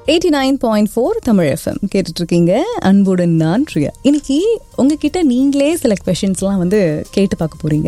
eighty nine point four Tamil FM கேட்டுட்ருக்கீங்க அன்புடன் நான் ப்ரியா இன்னைக்கு உங்ககிட்ட நீங்களே சில கொஷின்ஸ்லாம் வந்து கேட்டு பார்க்க போகிறீங்க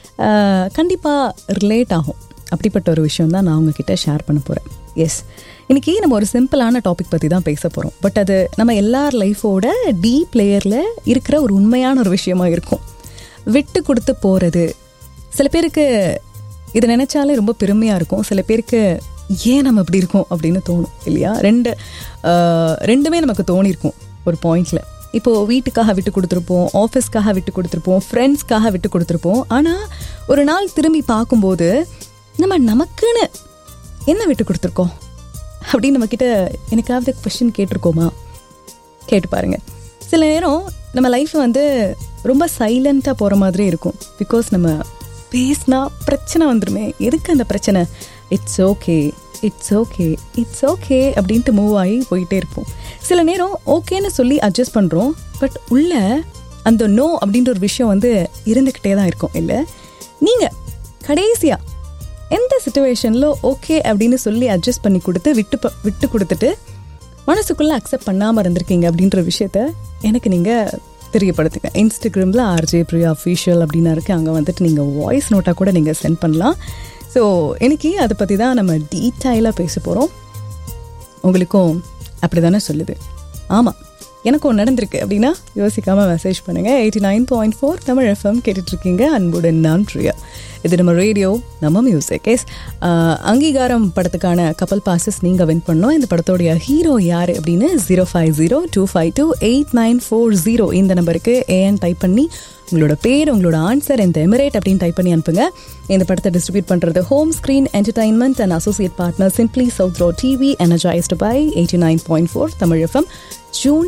கண்டிப்பாக ரிலேட் ஆகும் அப்படிப்பட்ட ஒரு விஷயம் தான் நான் உங்ககிட்ட ஷேர் பண்ண போகிறேன் எஸ் இன்னைக்கு நம்ம ஒரு சிம்பிளான டாபிக் பற்றி தான் பேச போகிறோம் பட் அது நம்ம எல்லார் லைஃபோட டீப் லேயரில் இருக்கிற ஒரு உண்மையான ஒரு விஷயமா இருக்கும் விட்டு கொடுத்து போகிறது சில பேருக்கு இது நினைச்சாலே ரொம்ப பெருமையாக இருக்கும் சில பேருக்கு ஏன் நம்ம இப்படி இருக்கோம் அப்படின்னு தோணும் இல்லையா ரெண்டு ஆஹ், ரெண்டுமே நமக்கு தோணியிருக்கும் ஒரு பாயிண்டில் இப்போது வீட்டுக்காக விட்டு கொடுத்துருப்போம் ஆஃபீஸ்க்காக விட்டு கொடுத்துருப்போம் ஃப்ரெண்ட்ஸ்க்காக விட்டு கொடுத்துருப்போம் ஆனால் ஒரு நாள் திரும்பி பார்க்கும்போது நம்ம நமக்குன்னு என்ன விட்டு கொடுத்துருக்கோம் அப்படின்னு நம்மக்கிட்ட எனக்காவது கொஷின் கேட்டிருக்கோமா கேட்டு பாருங்க சில நேரம் நம்ம லைஃப் வந்து ரொம்ப சைலண்ட்டாக போகிற மாதிரி இருக்கும் பிகாஸ் நம்ம பேசினா பிரச்சனை வந்துருமே எதுக்கு அந்த பிரச்சனை it's okay it's okay it's okay அப்படின்ட்டு மூவ் ஆகி போயிட்டே இருப்போம் சில நேரம் ஓகேன்னு சொல்லி அட்ஜஸ்ட் பண்ணுறோம் பட் உள்ள அந்த நோ அப்படின்ற ஒரு விஷயம் வந்து இருந்துக்கிட்டே தான் இருக்கும் இல்லை நீங்கள் கடைசியாக எந்த சுச்சுவேஷனில் ஓகே அப்படின்னு சொல்லி அட்ஜஸ்ட் பண்ணி கொடுத்து விட்டு ப- விட்டு கொடுத்துட்டு மனசுக்குள்ளே அக்செப்ட் பண்ணாமல் இருந்திருக்கீங்க அப்படின்ற விஷயத்த எனக்கு நீங்கள் தெரியப்படுத்துங்க இன்ஸ்டாகிராமில் ஆர்ஜே பிரியா அஃபீஷியல் அப்படின்னு இருக்குது அங்கே வந்துட்டு நீங்கள் வாய்ஸ் நோட்டாக கூட நீங்கள் சென்ட் பண்ணலாம் ஸோ இன்னைக்கு அதை பற்றி தான் நம்ம டீட்டெயிலாக பேச போகிறோம் உங்களுக்கும் அப்படி தானே சொல்லுது ஆமாம் எனக்கும் நடந்திருக்கு அப்படின்னா யோசிக்காமல் மெசேஜ் பண்ணுங்கள் eighty nine point four Tamil FM கேட்டுட்ருக்கீங்க அன்புடன் நான் பிரியா இது நம்ம ரேடியோ நம்ம மியூசிக் எஸ் அங்கீகாரம் படத்துக்கான கப்பல் பாசஸ் நீங்கள் வின் பண்ணோம் இந்த படத்தோடைய ஹீரோ யார் அப்படின்னு zero five zero two five two eight nine four zero இந்த நம்பருக்கு ஏஎன் டைப் பண்ணி உங்களோட பேர் உங்களோட ஆன்சர் இந்த எமிரேட் அப்படின்னு டைப் பண்ணி அனுப்புங்க இந்த படத்தை டிஸ்ட்ரிபியூட் பண்ணுறது home screen entertainment and associate partner Simply South ரோ TV energised by eighty nine point four Tamil FM June